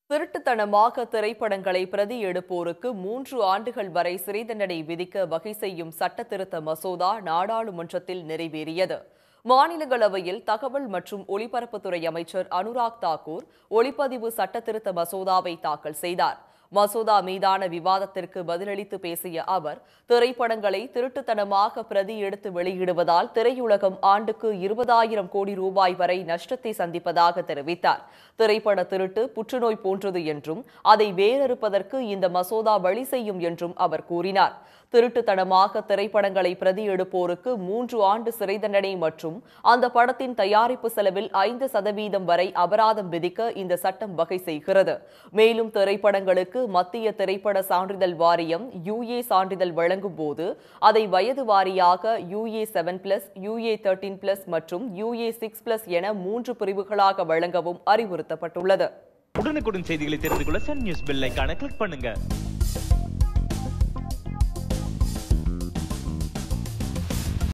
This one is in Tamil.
திருட்டுத்தனமாக திரைப்படங்களை பிரதி எடுப்போருக்கு மூன்று ஆண்டுகள் வரை சிறை தண்டனை விதிக்க வகை செய்யும் சட்ட திருத்த மசோதா நாடாளுமன்றத்தில் நிறைவேறியது மாநிலங்களவையில் தகவல் மற்றும் ஒலிபரப்புத்துறை அமைச்சர் அனுராக் தாக்கூர் ஒளிப்பதிவு சட்ட திருத்த மசோதாவை தாக்கல் செய்தார் மசோதா மீதான விவாதத்திற்கு பதிலளித்து பேசிய அவர் திரைப்படங்களை திருட்டுத்தனமாக பிரதி எடுத்து வெளியிடுவதால் திரையுலகம் ஆண்டுக்கு இருபதாயிரம் கோடி ரூபாய் வரை நஷ்டத்தை சந்திப்பதாக தெரிவித்தார் திரைப்பட திருட்டு புற்றுநோய் போன்றது என்றும் அதை வேறறுப்பதற்கு இந்த மசோதா வழி செய்யும் என்றும் அவர் கூறினார் திருட்டுத்தனமாக திரைப்படங்களை பிரதி எடுப்போருக்கு மூன்று ஆண்டு சிறை தண்டனை மற்றும் அந்த படத்தின் தயாரிப்பு செலவில் ஐந்து சதவீதம் வரை அபராதம் விதிக்க இந்த சட்டம் வகை செய்கிறது மேலும் திரைப்படங்களுக்கு மத்திய திரைப்பட சான்றிதழ் வாரியம் யுஏ சான்றிதழ் வழங்கும் போது அதை வயது வாரியாக UA seven plus UA thirteen plus மற்றும் யுஏ சிக்ஸ் பிளஸ் என மூன்று பிரிவுகளாக வழங்கவும் அறிவுறுத்தப்பட்டுள்ளது உடனுக்குடன் செய்திகளை தெரிந்து கொள்ள சன் நியூஸ் பெல் ஐகானை கிளிக் பண்ணுங்க